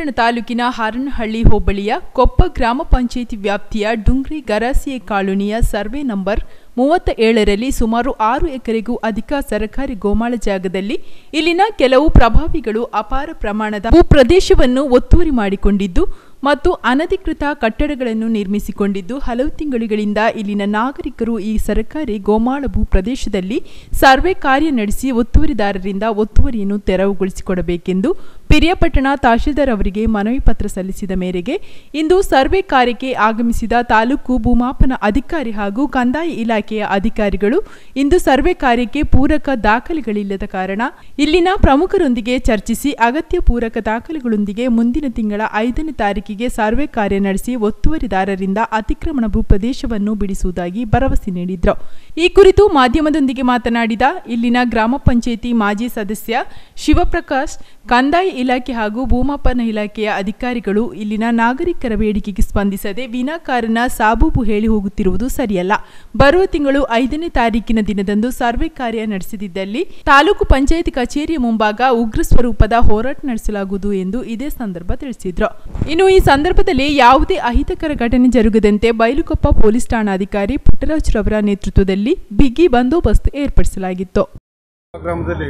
ಪಟ್ಟಣ ತಾಲೂಕಿನ ಹಾರನಹಳ್ಳಿ ಹೋಬಳಿಯ ಕೊಪ್ಪ ಗ್ರಾಮ ಪಂಚಾಯಿತಿ ವ್ಯಾಪ್ತಿಯ ಡುಂಗ್ರಿ ಗರಾಸಿಯೆ ಕಾಲೋನಿಯ ಸರ್ವೆ ನಂಬರ್ ಮೂವತ್ತ ಏಳರಲ್ಲಿ ಸುಮಾರು ಆರು ಎಕರೆಗೂ ಅಧಿಕ ಸರ್ಕಾರಿ ಗೋಮಾಳ ಜಾಗದಲ್ಲಿ ಇಲ್ಲಿನ ಕೆಲವು ಪ್ರಭಾವಿಗಳು ಅಪಾರ ಪ್ರಮಾಣದ ಭೂ ಪ್ರದೇಶವನ್ನು ಒತ್ತುವರಿ ಮಾಡಿಕೊಂಡಿದ್ದು ಮತ್ತು ಅನಧಿಕೃತ ಕಟ್ಟಡಗಳನ್ನು ನಿರ್ಮಿಸಿಕೊಂಡಿದ್ದು ಹಲವು ತಿಂಗಳುಗಳಿಂದ ಇಲ್ಲಿನ ನಾಗರಿಕರು ಈ ಸರ್ಕಾರಿ ಗೋಮಾಳ ಭೂ ಪ್ರದೇಶದಲ್ಲಿ ಸರ್ವೆ ಕಾರ್ಯ ನಡೆಸಿ ಒತ್ತುವರಿದಾರರಿಂದ ಒತ್ತುವರಿಯನ್ನು ತೆರವುಗೊಳಿಸಿಕೊಡಬೇಕೆಂದು ಪಿರಿಯಪಟ್ಟಣ ತಹಶೀಲ್ದಾರ್ ಅವರಿಗೆ ಮನವಿ ಪತ್ರ ಸಲ್ಲಿಸಿದ ಮೇರೆಗೆ ಇಂದು ಸರ್ವೆ ಕಾರ್ಯಕ್ಕೆ ಆಗಮಿಸಿದ ತಾಲೂಕು ಭೂಮಾಪನ ಅಧಿಕಾರಿ ಹಾಗೂ ಕಂದಾಯ ಇಲಾಖೆಯ ಅಧಿಕಾರಿಗಳು ಇಂದು ಸರ್ವೆ ಕಾರ್ಯಕ್ಕೆ ಪೂರಕ ದಾಖಲೆಗಳಿಲ್ಲದ ಕಾರಣ ಇಲ್ಲಿನ ಪ್ರಮುಖರೊಂದಿಗೆ ಚರ್ಚಿಸಿ ಅಗತ್ಯ ಪೂರಕ ದಾಖಲೆಗಳೊಂದಿಗೆ ಮುಂದಿನ ತಿಂಗಳ ಐದನೇ ತಾರೀಕಿಗೆ ಸರ್ವೆ ಕಾರ್ಯ ನಡೆಸಿ ಒತ್ತುವರಿದಾರರಿಂದ ಅತಿಕ್ರಮಣ ಭೂ ಪ್ರದೇಶವನ್ನು ಬಿಡಿಸುವುದಾಗಿ ಭರವಸೆ ನೀಡಿದ್ರು ಈ ಕುರಿತು ಮಾಧ್ಯಮದೊಂದಿಗೆ ಮಾತನಾಡಿದ ಇಲ್ಲಿನ ಗ್ರಾಮ ಪಂಚಾಯಿತಿ ಮಾಜಿ ಸದಸ್ಯ ಶಿವಪ್ರಕಾಶ್ ಕಂದಾಯ ಇಲಾಖೆ ಹಾಗೂ ಭೂಮಾಪನ ಇಲಾಖೆಯ ಅಧಿಕಾರಿಗಳು ಇಲ್ಲಿನ ನಾಗರಿಕರ ಬೇಡಿಕೆಗೆ ಸ್ಪಂದಿಸದೆ ವಿನಾಕಾರಣ ಸಾಬೂಬು ಹೇಳಿ ಹೋಗುತ್ತಿರುವುದು ಸರಿಯಲ್ಲ ಬರುವ ತಿಂಗಳು ಐದನೇ ತಾರೀಕಿನ ದಿನದಂದು ಸರ್ವೆ ಕಾರ್ಯ ನಡೆಸದಿದ್ದಲ್ಲಿ ತಾಲೂಕು ಪಂಚಾಯತ್ ಕಚೇರಿಯ ಮುಂಭಾಗ ಉಗ್ರ ಸ್ವರೂಪದ ಹೋರಾಟ ನಡೆಸಲಾಗುವುದು ಎಂದು ಇದೇ ಸಂದರ್ಭ ತಿಳಿಸಿದ್ರು ಇನ್ನು ಈ ಸಂದರ್ಭದಲ್ಲಿ ಯಾವುದೇ ಅಹಿತಕರ ಘಟನೆ ಜರುಗದಂತೆ ಬೈಲುಕೊಪ್ಪ ಪೊಲೀಸ್ ಠಾಣಾಧಿಕಾರಿ ಪುಟ್ಟರಾಜ್ ರವರ ನೇತೃತ್ವದಲ್ಲಿ ಬಿಗಿ ಬಂದೋಬಸ್ತ್ ಏರ್ಪಡಿಸಲಾಗಿತ್ತು ಗ್ರಾಮದಲ್ಲಿ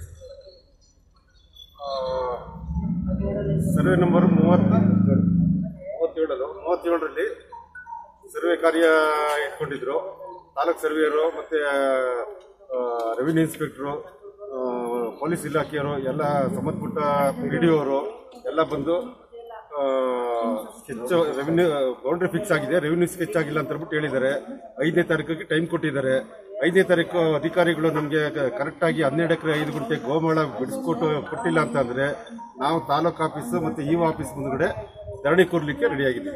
ಆ, ಸರ್ವೆ ನಂಬರ್ ಮೂವತ್ತು ಮೂವತ್ತೇಳರು ಮೂವತ್ತೇಳರಲ್ಲಿ ಸರ್ವೆ ಕಾರ್ಯ ಇಟ್ಕೊಂಡಿದ್ರು ತಾಲೂಕ್ ಸರ್ವೇಯರು ಮತ್ತು ರೆವಿನ್ಯೂ ಇನ್ಸ್ಪೆಕ್ಟ್ರು ಆ, ಪೊಲೀಸ್ ಇಲಾಖೆಯವರು ಎಲ್ಲ ಸಂಬಂಧಪಟ್ಟ ಪಿ ಡಿ ಅವರು ಎಲ್ಲ ಬಂದು ಸ್ಕೆಚ್ ರೆವಿನ್ಯೂ ಬೌಂಡ್ರಿ ಫಿಕ್ಸ್ ಆಗಿದೆ ರೆವಿನ್ಯೂ ಸ್ಕೆಚ್ ಆಗಿಲ್ಲ ಅಂತ ಹೇಳ್ಬಿಟ್ಟು ಹೇಳಿದ್ದಾರೆ ಐದನೇ ತಾರೀಕಿಗೆ ಟೈಮ್ ಕೊಟ್ಟಿದ್ದಾರೆ ಐದನೇ ತಾರೀಕು ಅಧಿಕಾರಿಗಳು ನಮಗೆ ಕರೆಕ್ಟಾಗಿ ಹನ್ನೆರಡು ಎಕರೆ ಐದು ಗುಂಟೆ ಗೋಮಾಳ ಬಿಡಿಸ್ಕೊಟ್ಟು ಕೊಟ್ಟಿಲ್ಲ ಅಂತ ಅಂದರೆ ನಾವು ತಾಲೂಕು ಆಫೀಸು ಮತ್ತು ಇ ಆಫೀಸ್ ಮುಂದ್ಗಡೆ ಧರಣಿ ಕೊಡಲಿಕ್ಕೆ ರೆಡಿಯಾಗಿದ್ದೀವಿ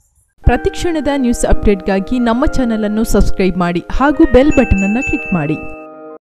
ಪ್ರತಿಕ್ಷಣದ ನ್ಯೂಸ್ ಅಪ್ಡೇಟ್ಗಾಗಿ ನಮ್ಮ ಚಾನೆಲ್ ಅನ್ನು ಸಬ್ಸ್ಕ್ರೈಬ್ ಮಾಡಿ ಹಾಗೂ ಬೆಲ್ ಬಟನ್ ಅನ್ನು ಕ್ಲಿಕ್ ಮಾಡಿ